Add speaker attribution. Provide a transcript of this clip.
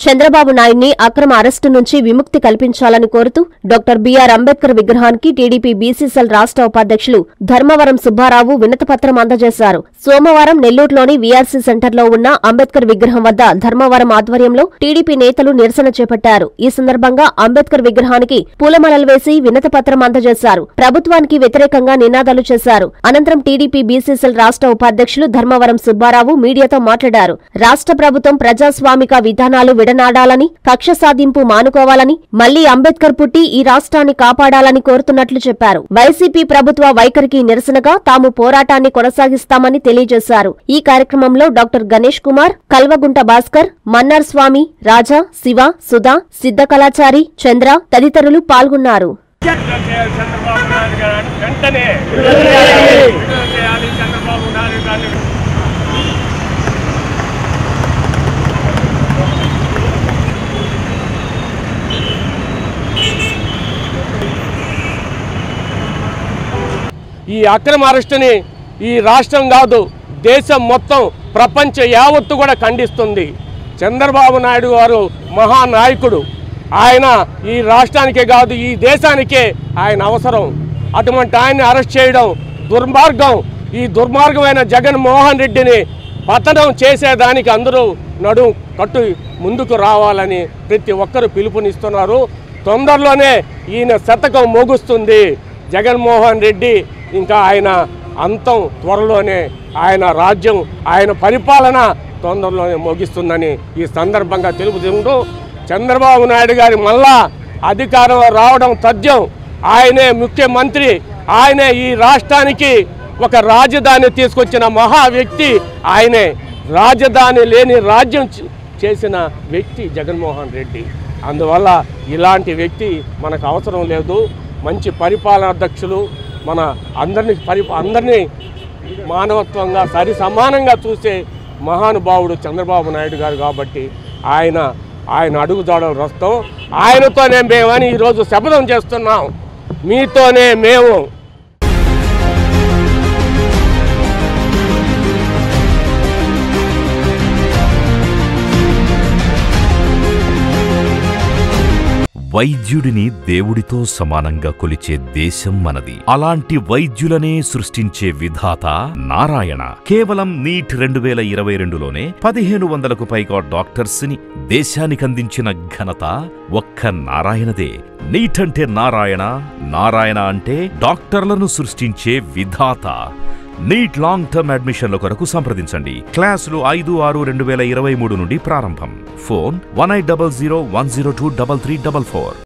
Speaker 1: చంద్రబాబు నాయుడిని అక్రమ అరెస్టు నుంచి విముక్తి కల్పించాలని కోరుతూ డాక్టర్ బీఆర్ అంబేద్కర్ విగ్రహానికి టీడీపీ బీసీసీఎల్ రాష్ట్ర ఉపాధ్యక్షులు ధర్మవరం సుబ్బారావు వినతిపత్రం అందజేశారు సోమవారం నెల్లూరులోని వీఆర్సీ సెంటర్లో ఉన్న అంబేద్కర్ విగ్రహం వద్ద ధర్మవరం ఆధ్వర్యంలో టీడీపీ నేతలు నిరసన చేపట్టారు ఈ సందర్భంగా అంబేద్కర్ విగ్రహానికి పూలమాలలు వేసి వినతిపత్రం అందజేశారు ప్రభుత్వానికి వ్యతిరేకంగా నినాదాలు చేశారు అనంతరం టీడీపీ బీసీసీఎల్ రాష్ట్ర ఉపాధ్యక్షులు ధర్మవరం సుబ్బారావు మీడియాతో మాట్లాడారు రాష్ట్ర ప్రభుత్వం ప్రజాస్వామిక విధానాలు విడనాడాలని కక్ష సాధింపు మానుకోవాలని మళ్లీ అంబేద్కర్ పుట్టి ఈ రాష్ట్రాన్ని కాపాడాలని కోరుతున్నట్లు చెప్పారు వైసీపీ ప్రభుత్వ వైఖరికి నిరసనగా తాము పోరాటాన్ని కొనసాగిస్తామని తెలియజేశారు ఈ కార్యక్రమంలో డాక్టర్ గణేష్ కుమార్ కల్వగుంట భాస్కర్ మన్నార్ స్వామి రాజా శివ సుధా సిద్ధ కళాచారి చంద్ర తదితరులు పాల్గొన్నారు
Speaker 2: విడుదల చేయాలి చంద్రబాబు నాయుడు గారు వెంటనే విడుదల చేయాలి చంద్రబాబు నాయుడు గారిని ఈ అక్రమ అరెస్టుని ఈ రాష్ట్రం కాదు దేశం మొత్తం ప్రపంచ యావత్తు కూడా ఖండిస్తుంది చంద్రబాబు నాయుడు గారు మహానాయకుడు ఆయన ఈ రాష్ట్రానికే కాదు ఈ దేశానికే ఆయన అవసరం అటువంటి ఆయన్ని అరెస్ట్ చేయడం దుర్మార్గం ఈ దుర్మార్గమైన జగన్మోహన్ రెడ్డిని పతనం చేసేదానికి అందరూ నడు కట్టు ముందుకు రావాలని ప్రతి ఒక్కరూ పిలుపునిస్తున్నారు తొందరలోనే ఈయన శతకం మోగుస్తుంది జగన్మోహన్ రెడ్డి ఇంకా ఆయన అంతం త్వరలోనే ఆయన రాజ్యం ఆయన పరిపాలన తొందరలోనే ముగిస్తుందని ఈ సందర్భంగా తెలుపుతుంటూ చంద్రబాబు నాయుడు గారి మళ్ళా అధికారం రావడం తథ్యం ఆయనే ముఖ్యమంత్రి ఆయనే ఈ రాష్ట్రానికి ఒక రాజధాని తీసుకొచ్చిన మహా వ్యక్తి ఆయనే రాజధాని లేని రాజ్యం చే- చేసిన వ్యక్తి జగన్మోహన్ రెడ్డి అందువల్ల ఇలాంటి వ్యక్తి మనకు అవసరం లేదు మంచి పరిపాలనాధ్యక్షులు మన అందరినీ పరి అందరినీ మానవత్వంగా సరి సమానంగా చూసే మహానుభావుడు చంద్రబాబు నాయుడు గారు కాబట్టి ఆయన ఆయన అడుగుజాడలు రస్తాం ఆయనతోనే మేమని ఈరోజు శపథం చేస్తున్నాం మీతోనే మేము
Speaker 3: వైద్యుడిని దేవుడితో సమానంగా కొలిచే దేశం మనది అలాంటి వైద్యులనే సృష్టించే విధాత నారాయణ కేవలం నీట్ రెండు వేల ఇరవై రెండులోనే పదిహేను వందలకు పైగా డాక్టర్స్ ని దేశానికందించిన ఘనత ఒక్క నారాయణదే నీట్ అంటే నారాయణ నారాయణ అంటే డాక్టర్లను సృష్టించే విధాత నీట్ లాంగ్ టర్మ్ అడ్మిషన్ల కొరకు సంప్రదించండి క్లాసులు ఐదు ఆరు రెండు వేల ఇరవై మూడు నుండి ప్రారంభం phone one eight double zero one zero two double three double four